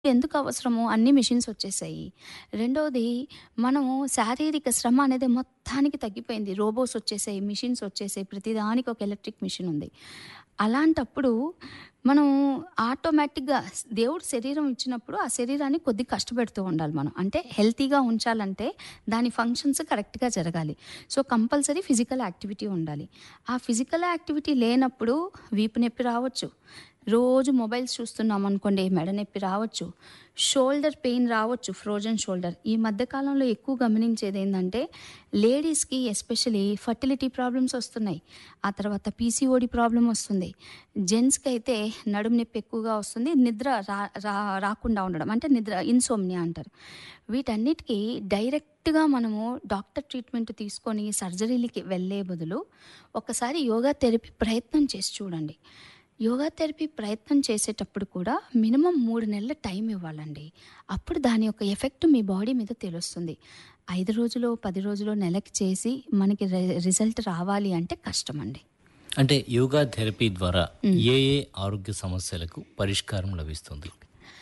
ఎందుకు అవసరము? అన్ని మిషన్స్ వచ్చేసాయి. రెండోది మనము శారీరక శ్రమ అనేది మొత్తానికి తగ్గిపోయింది. రోబోస్ వచ్చేసాయి, మిషన్స్ వచ్చేసాయి. ప్రతిదానికి ఒక ఎలక్ట్రిక్ మిషన్ ఉంది. అలాంటప్పుడు మనం ఆటోమేటిక్‌గా స్ దేవుడు శరీరం ఇచ్చినప్పుడు ఆ శరీరాన్ని కొద్దిగా కష్టపెడుతూ ఉండాలి మనం. అంటే హెల్తీగా ఉంచాలంటే దాని ఫంక్షన్స్ కరెక్ట్‌గా జరగాలి. సో, కంపల్సరీ ఫిజికల్ యాక్టివిటీ ఉండాలి. ఆ ఫిజికల్ యాక్టివిటీ లేనప్పుడు వీపు నొప్పి రావచ్చు. రోజు మొబైల్స్ చూస్తున్నామనుకోండి మెడ నొప్పి రావచ్చు. షోల్డర్ పెయిన్ రావచ్చు. Frozen shoulder. ఈ మధ్య కాలంలో ఎక్కువ గమనించేదేందంటే లేడీస్‌కి ఎస్పెషల్లీ ఫర్టిలిటీ ప్రాబ్లమ్స్ వస్తున్నాయి. ఆ తర్వాత పీసీఓడీ ప్రాబ్లమ్ వస్తుంది. జెంట్స్‌కైతే నడుము నొప్పి ఎక్కువగా వస్తుంది. నిద్ర రా రా రాకుండా ఉండడం. అంటే నిద్ర ఇన్సోమ్నియా అంటారు. వీటన్నిటికి డైరెక్ట్‌గా మనము డాక్టర్ ట్రీట్మెంట్ తీసుకొని సర్జరీలకి వెళ్ళే బదులు ఒకసారి యోగా థెరపీ ప్రయత్నం చేసి చూడండి. యోగా థెరపీ ప్రయత్నం చేసేటప్పుడు కూడా మినిమమ్ 3 నెలలు టైం ఇవ్వాలండి. అప్పుడు దాని యొక్క ఎఫెక్ట్ మీ బాడీ మీద తెలుస్తుంది. 5 రోజులో, 10 రోజులో, నెలకి చేసి మనకి రె రిజల్ట్ రావాలి అంటే కష్టమండి. అంటే యోగా థెరపీ ద్వారా హ్మ్. ఏ ఏ ఆరోగ్య సమస్యలకు పరిష్కారం లభిస్తుంది?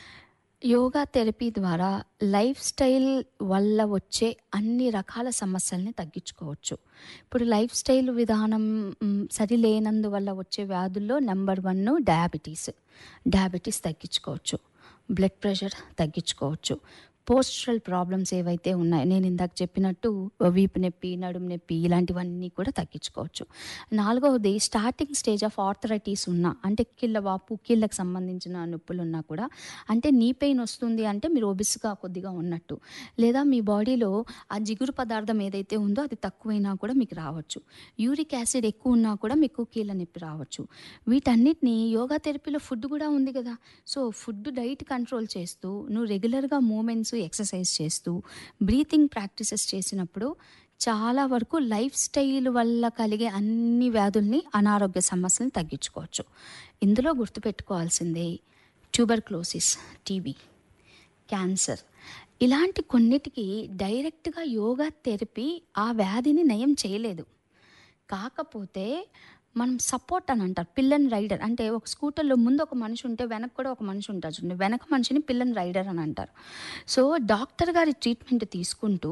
యోగా థెరపీ ద్వారా లైఫ్ స్టైల్ వల్ల వచ్చే అన్ని రకాల సమస్యల్ని తగ్గించుకోవచ్చు. ఇప్పుడు లైఫ్ స్టైల్ విధానం హ్మ్, సరిలేనందువల్ల వచ్చే వ్యాధుల్లో నంబర్ 1 డయాబెటీస్. డయాబెటీస్ తగ్గించుకోవచ్చు. బ్లడ్ ప్రెషర్ తగ్గించుకోవచ్చు. పోస్చరల్ ప్రాబ్లమ్స్ ఏవైతే ఉన్నాయో నేను ఇందాక చెప్పినట్టు వీపు నొప్పి, నడుము నొప్పి ఇలాంటివన్నీ కూడా తగ్గించుకోవచ్చు. నాలుగవది స్టార్టింగ్ స్టేజ్ ఆఫ్ ఆర్థరైటిస్ ఉన్న అంటే కీళ్ళ వాపు, కీళ్ళకి సంబంధించిన నొప్పులున్నా కూడా అంటే నీ పెయిన్ వస్తుంది అంటే మీరు ఒబెస్‌గా కొద్దిగా ఉన్నట్టు. లేదా మీ బాడీలో ఆ జిగురు పదార్థం ఏదైతే ఉందో అది తక్కువైనా కూడా మీకు రావచ్చు. యూరిక్ యాసిడ్ ఎక్కువ ఉన్నా కూడా మీకు కీళ్ళ నొప్పి రావచ్చు. వీటన్నిటిని యోగా థెరపీలో ఫుడ్ కూడా ఉంది కదా! సో, ఫుడ్ డైట్ కంట్రోల్ చేస్తూ నువ్వు రెగ్యులర్‌గా మూవ్‌మెంట్స్, ఎక్సర్సైజ్ చేస్తూ బ్రీతింగ్ ప్రాక్టీసెస్ చేసినప్పుడు చాలా వరకు లైఫ్ స్టైల్ వల్ల కలిగే అన్ని వ్యాధుల్ని, అనారోగ్య సమస్యల్ని తగ్గించుకోవచ్చు. ఇందులో గుర్తుపెట్టుకోవాల్సింది ట్యూబర్క్లోసిస్, టీబీ, క్యాన్సర్ ఇలాంటి కొన్నిటికి డైరెక్ట్‌గా యోగా థెరపీ ఆ వ్యాధిని నయం చేయలేదు. కాకపోతే మనం సపోర్ట్ అని అంటారు. పిల్ అండ్ రైడర్ అంటే ఒక స్కూటర్‌లో ముందు ఒక మనిషి ఉంటే వెనక కూడా ఒక మనిషి ఉంటారు చూడండి. వెనక మనిషిని పిల్ అండ్ రైడర్ అని అంటారు. సో, డాక్టర్ గారి ట్రీట్మెంట్ తీసుకుంటూ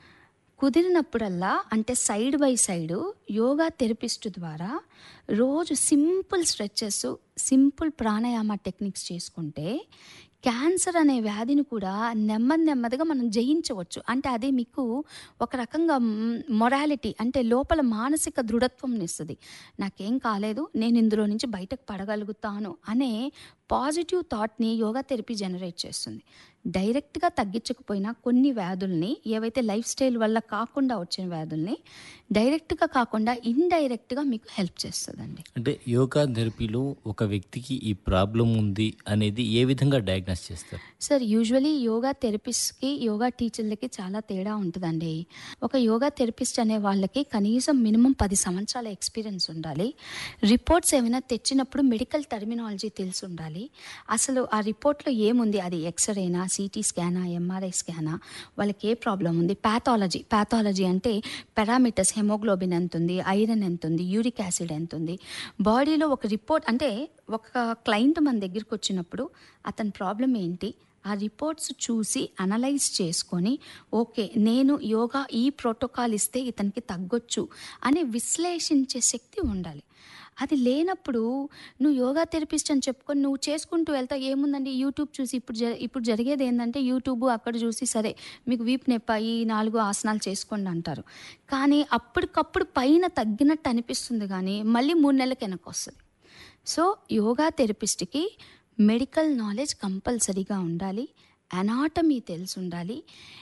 కుదిరినప్పుడల్లా అంటే side by side yoga therapist ద్వారా రోజు simple stretches, simple pranayama techniques చేసుకుంటే క్యాన్సర్ అనే వ్యాధిని కూడా నెమ్మది నెమ్మదిగా మనం జయించవచ్చు. అంటే అది మీకు ఒక రకంగా హ్మ్, మొరాలిటీ అంటే లోపల మానసిక దృఢత్వంనిస్తది. నాకేం కాలేదు. నేను ఇందులో నుంచి బయటకు పడగలుగుతాను అనే పాజిటివ్ థాట్‌ని యోగా థెరపీ జనరేట్ చేస్తుంది. డైరెక్ట్‌గా తగ్గించకపోయినా కొన్ని వ్యాధుల్ని ఏవైతే లైఫ్ స్టైల్ వల్ల కాకుండా వచ్చిన వ్యాధుల్ని డైరెక్ట్‌గా కాకుండా ఇండైరెక్ట్‌గా మీకు హెల్ప్ చేస్తదండి. అంటే యోగా థెరపీలో ఒక వ్యక్తికి ఈ ప్రాబ్లమ్ ఉంది అనేది ఏ విధంగా డయాగ్నోస్ చేస్తారు? సార్ యూజువల్లీ యోగా థెరపిస్ట్‌కి, యోగా టీచర్లకి చాలా తేడా ఉంటదండి. ఒక యోగా థెరపిస్ట్ అనే వాళ్ళకి కనీసం మినిమమ్ 10 సంవత్సరాల ఎక్స్‌పీరియన్స్ ఉండాలి. రిపోర్ట్స్ ఏమైనా తెచ్చినప్పుడు మెడికల్ టర్మినాలజీ తెలిసుండాలి. అసలు ఆ రిపోర్ట్‌లో ఏముంది? అది ఎక్స్‌రేనా? సీటీ స్కానా? ఎంఆర్ఐ స్కానా? వాళ్ళకి ఏ ప్రాబ్లమ్ ఉంది? పాథాలజీ. పాథాలజీ అంటే పారామీటర్స్ హెమోగ్లోబిన్ ఎంతుంది? ఐరన్ ఎంతుంది? యూరిక్ యాసిడ్ ఎంతుంది? బాడీలో ఒక రిపోర్ట్ అంటే ఒక క్లయింట్ మన దగ్గరికొచ్చినప్పుడు అతని ప్రాబ్లమ్ ఏంటి? ఆ రిపోర్ట్స్ చూసి అనలైజ్ చేసుకొని ఓకే. నేను యోగా ఈ ప్రోటోకాల్ ఇస్తే ఇతనికి తగ్గొచ్చు అని విశ్లేషించే శక్తి ఉండాలి. అది లేనప్పుడు నువ్వు యోగా థెరపిస్ట్ అని చెప్పుకొని నువ్వు చేసుకుంటూ వెళ్తావు. ఏముందండి యూట్యూబ్ చూసి ఇప్పుడు జ ఇప్పుడు జరిగేదేందంటే యూట్యూబ్ అక్కడ చూసి సరే మీకు వీపు నొప్పా ఈ 4 ఆసనాలు చేసుకోండి అంటారు. కానీ అప్పటికప్పుడు పైన తగ్గినట్టు అనిపిస్తుంది గానీ మళ్ళీ 3 నెలలకి వెనక్కొస్తది. సో, యోగా థెరపిస్ట్‌కి మెడికల్ నాలెడ్జ్ కంపల్సరీగా ఉండాలి. అనాటమీ తెలిసుండాలి.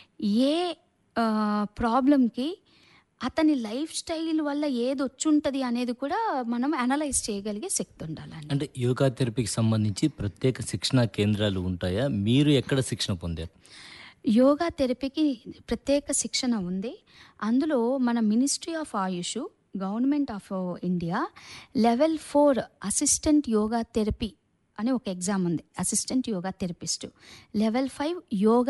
ఏ ఆహ్, ప్రాబ్లమ్‌కి అతని లైఫ్ స్టైల్ వల్ల ఏదొచ్చుంటది అనేది కూడా మనం అనలైజ్ చేయగలిగే శక్తి ఉండాలండి. అంటే యోగా థెరపీకి సంబంధించి ప్రత్యేక శిక్షణా కేంద్రాలు ఉంటాయా? మీరు ఎక్కడ శిక్షణ పొందారు? యోగా థెరపీకి ప్రత్యేక శిక్షణ ఉంది. అందులో మన ministry of AYUSH, government of India level 4 assistant yoga therapy అని ఒక ఎగ్జామ్ ఉంది. Assistant yoga therapist. Level 5 yoga